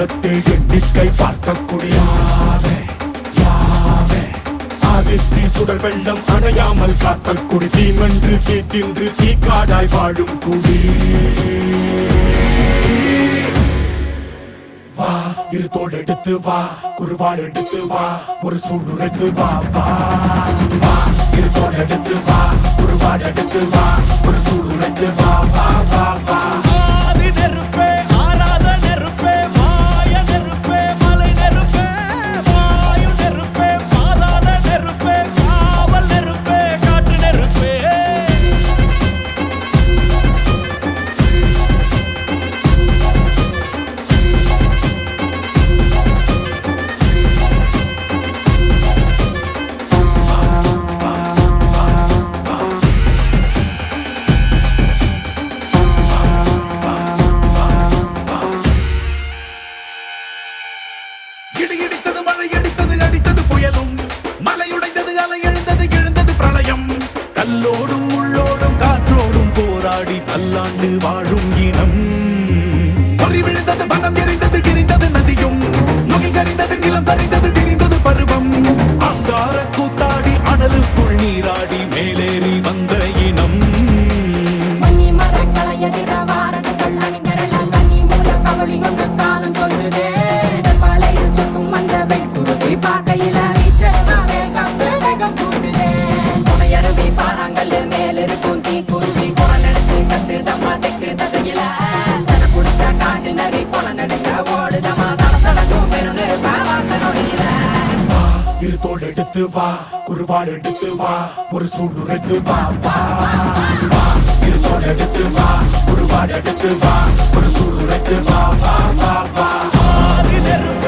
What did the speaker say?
உலகத்தில் எண்ணிக்கை பார்க்கக்கூடிய யானை, யானை. ஆதித்தில் சுடர் வெள்ளம் அணையாமல் காத்த குடி தீமென்று தீ தின்று தீக்காடாய் வாழும் குடி வா இரு தோள் எடுத்து வா குருவாள் எடுத்து வா ஒரு சூடுரைத்து வா வா வா இரு தோள் எடுத்து வா குருவாள் எடுத்து வா ஒரு சூடுரைத்து வா வா வா வா ஆதி நெருப்பே ஆராத நெருப்பே மாய நெருப்பே மலை நெருப்பே வாயு நெருப்பே பாதாத நெருப்பே காவல் நெருப்பே காற்று நெருப்பே இடி இடித்தது மழை அடித்தது அடித்தது புயலும் மலை உடைந்தது அலை எழுந்தது எழுந்தது பிரளயம் கல்லோடும் உள்ளோடும் காற்றோடும் போராடி பல்லாண்டு வாழும் இனம் பொறி விழுந்தது மனம் எரிந்தது எரிந்தது நதியும் முகில் கரிந்தது நிலம் சரிந்தது திரிந்தது பருவம் அங்கார கூத்தாடி அனலுக்குள் நீராடி மேலேறி வந்த இனம் மன்னி மரங்களை எதிர வாரணங்கள் அணிந்திரள கன்னி மூலம் கவளி கொண்டு காலம் சொல்லுதே மலையில் சுற்றும் அந்த வெண்குருவி பார்க்கையில வீச்சமா வேகம் வேகம் கூட்டுதே சுனையருவி பாறாங்கல் மேலிருக்கும் தீ குருவி குரல் எடுத்து கத்து தம்மா தெக்கு தசையில சன குடிச்ச காட்டு நரி குளம் நடுக்க ஓடுதமா சடசடக்கும் பெரும் நெருப்ப வார்த்த நொடியில வா இரு தோள் எடுத்து வா குருவாள் எடுத்து வா ஒரு சூடுரைத்து வா வா வா இரு தோள் எடுத்து வா குருவாள் எடுத்து வா ஒரு சூடுரைத்து வா வா வா வா ஆதி நெருப்பே